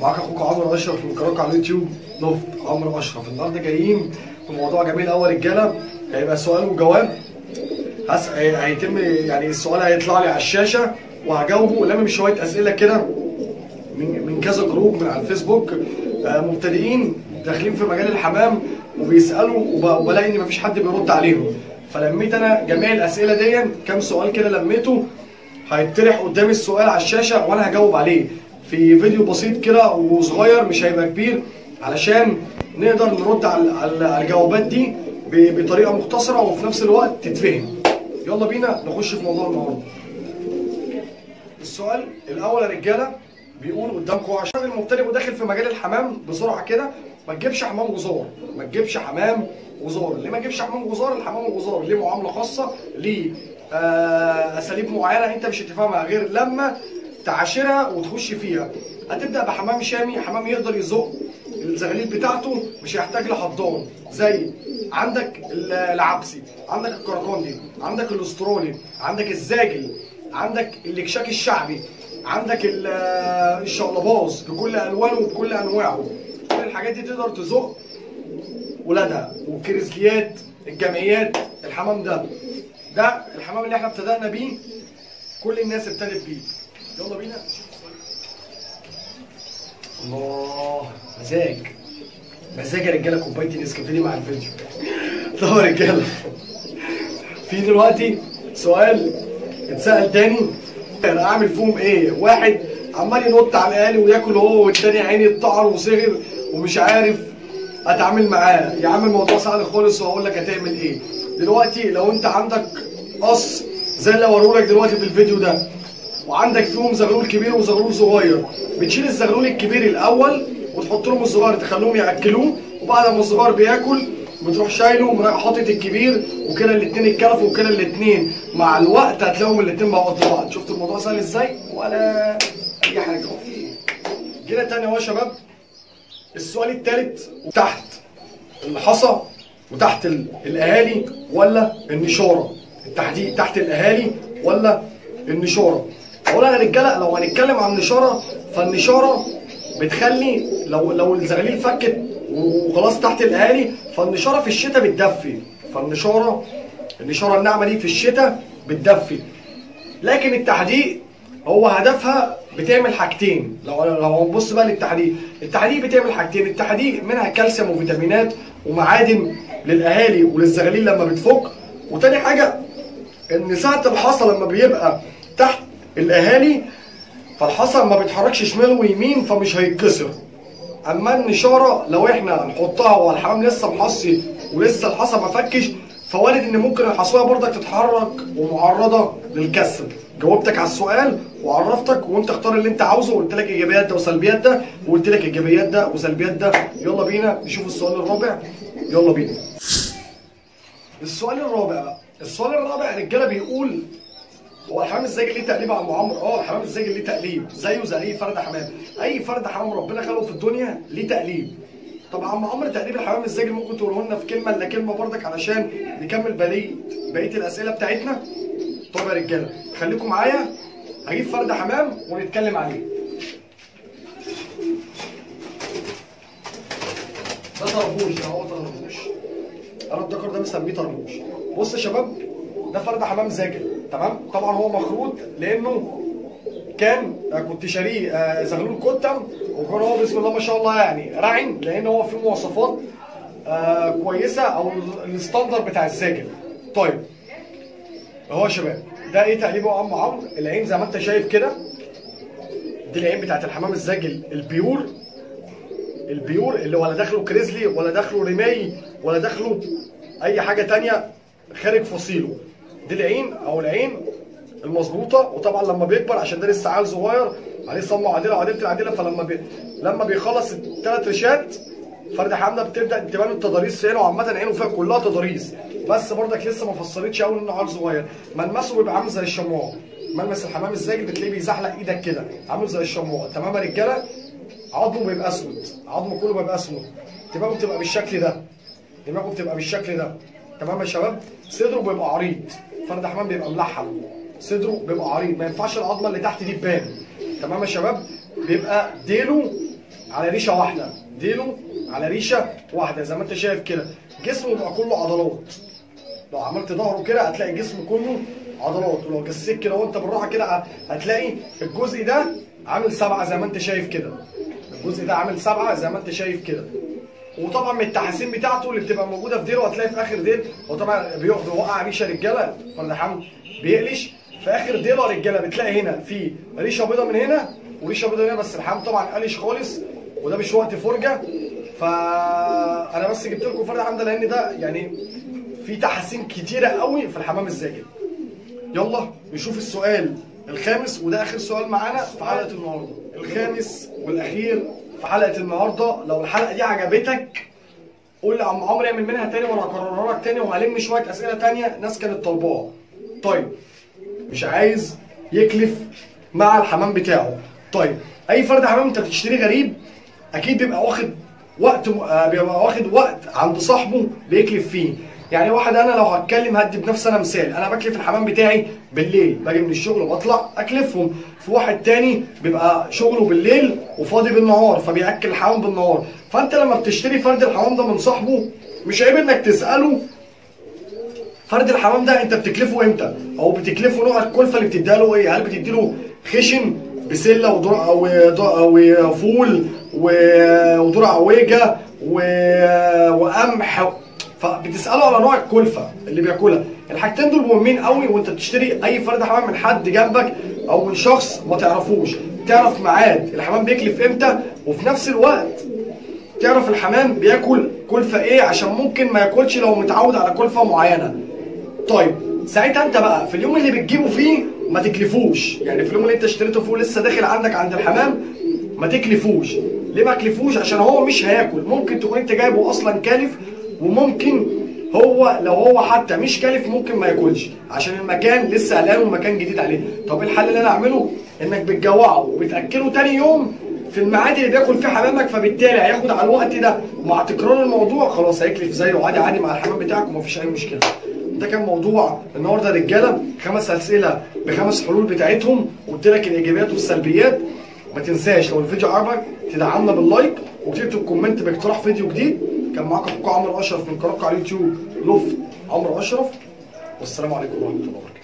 معاك اخوك عمرو اشرف من قناتك على اليوتيوب لوفت عمرو اشرف النهارده جايين في موضوع جميل قوي يا رجاله هيبقى سؤال وجواب هس... هي- هيتم يعني السؤال هيطلع لي على الشاشه وهجاوبه لامم شويه اسئله كده من من كذا جروب من على الفيسبوك آه، مبتدئين داخلين في مجال الحمام وبيسالوا وب- وبلاقي ان مفيش حد بيرد عليهم فلميت انا جميع الاسئله دي كام سؤال كده لميته هيطرح قدامي السؤال على الشاشه وانا هجاوب عليه في فيديو بسيط كده وصغير مش هيبقى كبير علشان نقدر نرد على على- على الجوابات دي ب- بطريقه مختصره وفي نفس الوقت تتفهم يلا بينا نخش في موضوع النهارده السؤال الاول يا رجاله بيقول قدامكم عشان المبتدئ وداخل في مجال الحمام بسرعه كده ما تجيبش حمام غزار ما تجيبش حمام غزار ليه ما تجيبش حمام غزار الحمام الغزار ليه معامله خاصه ليه آه اساليب معينه انت مش هتفهمها غير لما تعاشرها وتخش فيها هتبدا بحمام شامي حمام يقدر يزق الزغاليل بتاعته مش هيحتاج لحضان زي عندك ال- العبسي عندك الكراكوندي عندك الاسترالي عندك الزاجل عندك الاكشاك الشعبي عندك ال- الشقلباز بكل الوانه وبكل انواعه كل الحاجات دي تقدر تزق ولادها والكريزليات الجمعيات الحمام ده ده الحمام اللي احنا ابتدأنا بيه كل الناس ابتدت بيه يلا بينا نشوف السؤال. الله مزاج مزاج يا رجاله كوبايه النسكافيه دي مع الفيديو طب يا رجاله في دلوقتي سؤال اتسال تاني انا اعمل فيهم ايه واحد عمال ينط على الاهلي وياكل هو والتاني عيني اتطعر وصغر ومش عارف اتعامل معاه يا عم الموضوع سهل خالص وهقول لك هتعمل ايه دلوقتي لو انت عندك قص زي اللي هوريهولك دلوقتي في الفيديو ده وعندك فيهم زغلول كبير وزغلول صغير بتشيل الزغلول الكبير الاول وتحط لهم الصغير تخليهم ياكلوه وبعد ما الصغير بياكل بتروح شايله ومراح حاطط الكبير وكده الاثنين اتكلفوا وكده الاثنين مع الوقت هتلاقيهم الاثنين بقوا قد بعض شفت الموضوع سهل ازاي ولا اي حاجه هو في ايه جينا تاني اهو يا شباب السؤال الثالث تحت الحصى وتحت ال- الاهالي ولا النشاره التحديد تحت الاهالي ولا النشاره اولا يا رجاله لو هنتكلم عن النشاره فالنشاره بتخلي لو لو الزغاليل فكت وخلاص تحت الاهالي فالنشاره في الشتاء بتدفي فالنشاره النشاره الناعمه دي في الشتاء بتدفي لكن التحديق هو هدفها بتعمل حاجتين لو لو هنبص بقى للتحديق التحديق بتعمل حاجتين التحديق منها كالسيوم وفيتامينات ومعادن للاهالي وللزغاليل لما بتفك وتاني حاجه ان ساعه الحصى لما بيبقى تحت الاهالي فالحصى ما بيتحركش شمال ويمين فمش هيتكسر اما النشاره لو احنا هنحطها والحمام لسه محصي ولسه الحصى ما فكش فوارد ان ممكن الحصويه برضك تتحرك ومعرضه للكسر جاوبتك على السؤال وعرفتك وانت اختار اللي انت عاوزه وقلت لك ايجابيات ده وسلبيات ده وقلت لك ايجابيات ده وسلبيات ده يلا بينا نشوف السؤال الرابع يلا بينا السؤال الرابع بقى السؤال الرابع يا رجاله بيقول هو الحمام الزاجل ليه تقليب على المعمر اه الحمام الزاجل ليه تقليب زيه زي اي فرد حمام اي فرد حمام ربنا خلقه في الدنيا ليه تقليب طب عم عمرو تقليب الحمام الزاجل ممكن تقوله لنا في كلمه الا كلمه برضك علشان نكمل بقيه بقيه الاسئله بتاعتنا طب يا رجاله خليكم معايا هجيب فرد حمام ونتكلم عليه ده طربوش ده هو طربوش انا الدكر ده مسميه طربوش بص يا شباب ده فرد حمام زاجل تمام طبعا هو مخروط لانه كان آه، كنت شاريه آه، زغلول كتم وكان هو بسم الله ما شاء الله يعني رعن لان هو فيه مواصفات آه، كويسه او ال- الستاندر بتاع الزاجل طيب اهو يا شباب ده ايه تقليبه يا عم عمرو العين زي ما انت شايف كده دي العين بتاعت الحمام الزاجل البيور البيور اللي ولا داخله كريزلي ولا داخله رماي ولا داخله اي حاجه تانية خارج فصيله دي العين او العين المظبوطه وطبعا لما بيكبر عشان ده لسه عيل صغير عليه صمه وعديله وعديله العديله فلما بي... لما بيخلص الثلاث رشات فرد حمامه بتبدا تبان التضاريس في عينه عامه عينه فيها كلها تضاريس بس برضك لسه ما فسرتش قوي انه عيل صغير ملمسه بيبقى عامل زي الشموع ملمس الحمام الزاجل بتلاقيه بيزحلق ايدك كده عامل زي الشموع تمام يا رجاله عظمه بيبقى اسود عظمه كله بيبقى اسود دماغه بتبقى بالشكل ده دماغه بتبقى بالشكل ده تمام يا شباب صدره بيبقى عريض فرد حمام بيبقى ملحم صدره بيبقى عريض ما ينفعش العظمه اللي تحت دي تبان تمام يا شباب بيبقى ديله على ريشه واحده ديله على ريشه واحده زي ما انت شايف كده جسمه بقى كله عضلات لو عملت ظهره كده هتلاقي جسمه كله عضلات ولو جسيت كده وانت بالراحه كده هتلاقي الجزء ده عامل سبعه زي ما انت شايف كده الجزء ده عامل سبعه زي ما انت شايف كده وطبعا من التحاسين بتاعته اللي بتبقى موجوده في ديله هتلاقي في اخر ديل هو طبعا بيقعد يوقع ريشه رجاله فرد حمل بيقلش في اخر ديله رجاله بتلاقي هنا في ريشه بيضه من هنا وريشه بيضه هنا بس الحمام طبعا قلش خالص وده مش وقت فرجه فانا بس جبت لكم فرد حمام ده لان ده يعني في تحاسين كتيره قوي في الحمام الزاجل يلا نشوف السؤال الخامس وده اخر سؤال معانا في حلقه النهارده الخامس والاخير في حلقه النهارده لو الحلقه دي عجبتك قول لي عم عمرو اعمل منها تاني وانا هكررها لك تاني وهلم شويه اسئله تانيه ناس كانت طالباها طيب مش عايز يكلف مع الحمام بتاعه طيب اي فرد حمام انت بتشتريه غريب اكيد بيبقى واخد وقت آه، بيبقى واخد وقت عند صاحبه بيكلف فيه يعني واحد انا لو هتكلم هدي بنفسي انا مثال انا بكلف الحمام بتاعي بالليل باجي من الشغل وبطلع اكلفهم في واحد تاني بيبقى شغله بالليل وفاضي بالنهار فبياكل الحمام بالنهار فانت لما بتشتري فرد الحمام ده من صاحبه مش عيب انك تساله فرد الحمام ده انت بتكلفه امتى او بتكلفه نوع الكلفه اللي بتديها له ايه هل بتديله خشن بسله ودرع او او فول و- ودرع عويجه و- وقمح فبتساله على نوع الكلفه اللي بياكلها الحاجتين دول مهمين قوي وانت بتشتري اي فرد حمام من حد جنبك او من شخص ما تعرفوش تعرف ميعاد الحمام بيكلف امتى وفي نفس الوقت تعرف الحمام بياكل كلفه ايه عشان ممكن ما ياكلش لو متعود على كلفه معينه طيب ساعتها انت بقى في اليوم اللي بتجيبه فيه ما تكلفوش يعني في اليوم اللي انت اشتريته فيه لسه داخل عندك عند الحمام ما تكلفوش ليه ما تكلفوش عشان هو مش هياكل ممكن تكون انت جايبه اصلا كالف وممكن هو لو هو حتى مش كالف ممكن ما ياكلش عشان المكان لسه قلقان ومكان جديد عليه طب ايه الحل اللي انا اعمله انك بتجوعه وبتاكله تاني يوم في الميعاد اللي بياكل فيه حمامك فبالتالي هياخد على الوقت ده ومع تكرار الموضوع خلاص هيكلف زيه عادي عادي مع الحمام بتاعك ومفيش اي مشكله ده كان موضوع النهارده يا رجاله خمس اسئله بخمس حلول بتاعتهم قلت لك الايجابيات والسلبيات ما تنساش لو الفيديو عجبك تدعمنا باللايك وتكتب كومنت باقتراح فيديو جديد كان معاكم اخوكم عمرو اشرف من قناتكم على اليوتيوب لوفت عمرو اشرف والسلام عليكم ورحمه الله وبركاته